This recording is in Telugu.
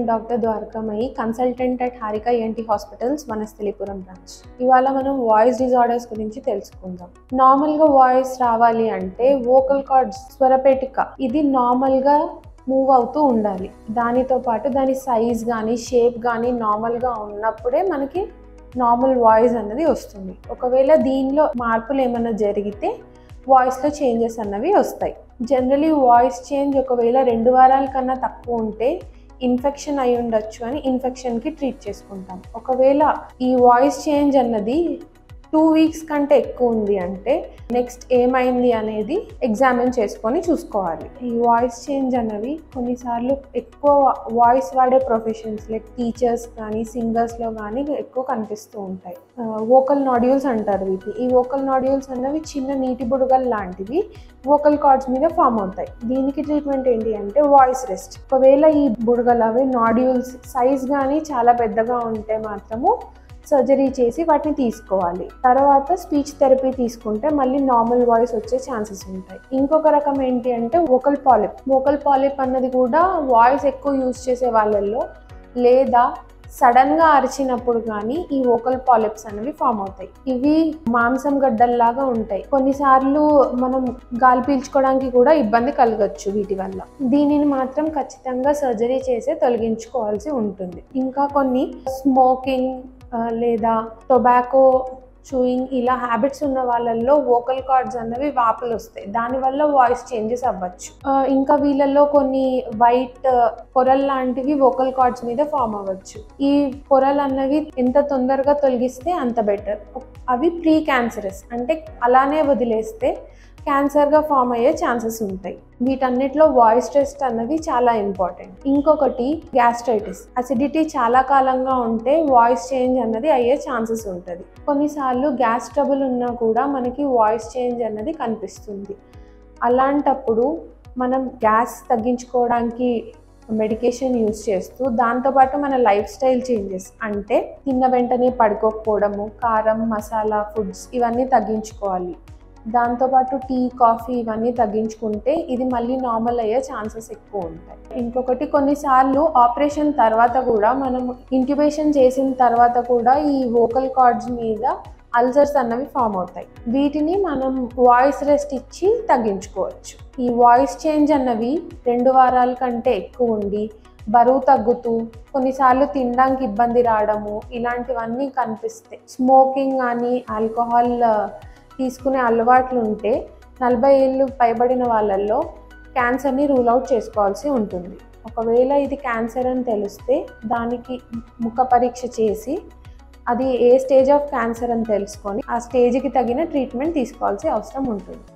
doctor Dwarakamayi consultant at Harika ఏంటి హాస్పిటల్స్ వనస్థలిపురం బ్రాంచ్ ఇవాళ మనం వాయిస్ డిజార్డర్స్ గురించి తెలుసుకుందాం నార్మల్ గా వాయిస్ రావాలి అంటే వోకల్ కార్డ్స్ స్వరపేటిక ఇది నార్మల్ గా మూవ్ అవుతూ ఉండాలి దానితో పాటు దాని సైజ్ కానీ షేప్ కానీ నార్మల్గా ఉన్నప్పుడే మనకి నార్మల్ వాయిస్ అన్నది వస్తుంది ఒకవేళ దీనిలో మార్పులు ఏమైనా జరిగితే వాయిస్లో చేంజెస్ అన్నవి వస్తాయి జనరలీ వాయిస్ చేంజ్ ఒకవేళ రెండు వారాల కన్నా తక్కువ ఉంటే ఇన్ఫెక్షన్ అయి ఉండొచ్చు అని ఇన్ఫెక్షన్కి ట్రీట్ చేసుకుంటాం ఒకవేళ ఈ వాయిస్ చేంజ్ అన్నది టూ వీక్స్ కంటే ఎక్కువ ఉంది అంటే నెక్స్ట్ ఏమైంది అనేది ఎగ్జామిన్ చేసుకొని చూసుకోవాలి ఈ వాయిస్ చేంజ్ అన్నవి కొన్నిసార్లు ఎక్కువ వాయిస్ వాడే ప్రొఫెషన్స్ లైక్ టీచర్స్ కానీ సింగర్స్లో కానీ ఎక్కువ కనిపిస్తూ ఉంటాయి వోకల్ నాడ్యూల్స్ అంటారు వీటిని ఈ వోకల్ నాడ్యూల్స్ అన్నవి చిన్న నీటి బుడగలు లాంటివి వోకల్ కార్డ్స్ మీద ఫామ్ అవుతాయి దీనికి ట్రీట్మెంట్ ఏంటి అంటే వాయిస్ రెస్ట్ ఒకవేళ ఈ బుడగలు అవి నాడ్యూల్స్ సైజ్ కానీ చాలా పెద్దగా ఉంటే మాత్రము సర్జరీ చేసి వాటిని తీసుకోవాలి తర్వాత స్పీచ్ థెరపీ తీసుకుంటే మళ్ళీ నార్మల్ వాయిస్ వచ్చే ఛాన్సెస్ ఉంటాయి ఇంకొక రకం ఏంటి అంటే వోకల్ పాలిప్ వోకల్ పాలిప్ అన్నది కూడా వాయిస్ ఎక్కువ యూజ్ చేసే వాళ్ళల్లో లేదా సడన్గా అరిచినప్పుడు కానీ ఈ వోకల్ పాలిప్స్ అనేవి ఫామ్ అవుతాయి ఇవి మాంసం గడ్డల్లాగా ఉంటాయి కొన్నిసార్లు మనం గాలి పీల్చుకోవడానికి కూడా ఇబ్బంది కలగచ్చు వీటి వల్ల దీనిని మాత్రం ఖచ్చితంగా సర్జరీ చేసే తొలగించుకోవాల్సి ఉంటుంది ఇంకా కొన్ని స్మోకింగ్ లేదా టొబాకో చూయింగ్ ఇలా హ్యాబిట్స్ ఉన్న వాళ్ళల్లో వోకల్ కార్డ్స్ అన్నవి వాపులు వస్తాయి దానివల్ల వాయిస్ చేంజెస్ అవ్వచ్చు ఇంకా వీళ్ళల్లో కొన్ని వైట్ పొరల్ లాంటివి వోకల్ కార్డ్స్ మీద ఫామ్ అవ్వచ్చు ఈ పొరలు అన్నవి ఎంత తొందరగా తొలగిస్తే అంత బెటర్ అవి ప్రీ క్యాన్సరస్ అంటే అలానే వదిలేస్తే క్యాన్సర్గా ఫామ్ అయ్యే ఛాన్సెస్ ఉంటాయి వీటన్నిటిలో వాయిస్ టెస్ట్ అన్నది చాలా ఇంపార్టెంట్ ఇంకొకటి గ్యాస్ట్రైటిస్ అసిడిటీ చాలా కాలంగా ఉంటే వాయిస్ చేంజ్ అన్నది అయ్యే ఛాన్సెస్ ఉంటుంది కొన్నిసార్లు గ్యాస్ ట్రబుల్ ఉన్నా కూడా మనకి వాయిస్ చేంజ్ అన్నది కనిపిస్తుంది అలాంటప్పుడు మనం గ్యాస్ తగ్గించుకోవడానికి మెడికేషన్ యూస్ చేస్తూ దాంతోపాటు మన లైఫ్ స్టైల్ చేంజెస్ అంటే తిన్న వెంటనే పడుకోకపోవడము కారం మసాలా ఫుడ్స్ ఇవన్నీ తగ్గించుకోవాలి దాంతోపాటు టీ కాఫీ ఇవన్నీ తగ్గించుకుంటే ఇది మళ్ళీ నార్మల్ అయ్యే ఛాన్సెస్ ఎక్కువ ఉంటాయి ఇంకొకటి కొన్నిసార్లు ఆపరేషన్ తర్వాత కూడా మనం ఇంక్యుబేషన్ చేసిన తర్వాత కూడా ఈ వోకల్ కార్డ్స్ మీద అల్సర్స్ అన్నవి ఫామ్ అవుతాయి వీటిని మనం వాయిస్ రెస్ట్ ఇచ్చి తగ్గించుకోవచ్చు ఈ వాయిస్ చేంజ్ అన్నవి రెండు వారాల కంటే ఎక్కువ ఉండి బరువు తగ్గుతూ కొన్నిసార్లు తినడానికి ఇబ్బంది రావడము ఇలాంటివన్నీ కనిపిస్తాయి స్మోకింగ్ కానీ ఆల్కహాల్ తీసుకునే అలవాట్లు ఉంటే నలభై ఏళ్ళు పైబడిన వాళ్ళల్లో క్యాన్సర్ని రూల్ అవుట్ చేసుకోవాల్సి ఉంటుంది ఒకవేళ ఇది క్యాన్సర్ అని తెలిస్తే దానికి ముఖ పరీక్ష చేసి అది ఏ స్టేజ్ ఆఫ్ క్యాన్సర్ అని తెలుసుకొని ఆ స్టేజ్కి తగిన ట్రీట్మెంట్ తీసుకోవాల్సి అవసరం ఉంటుంది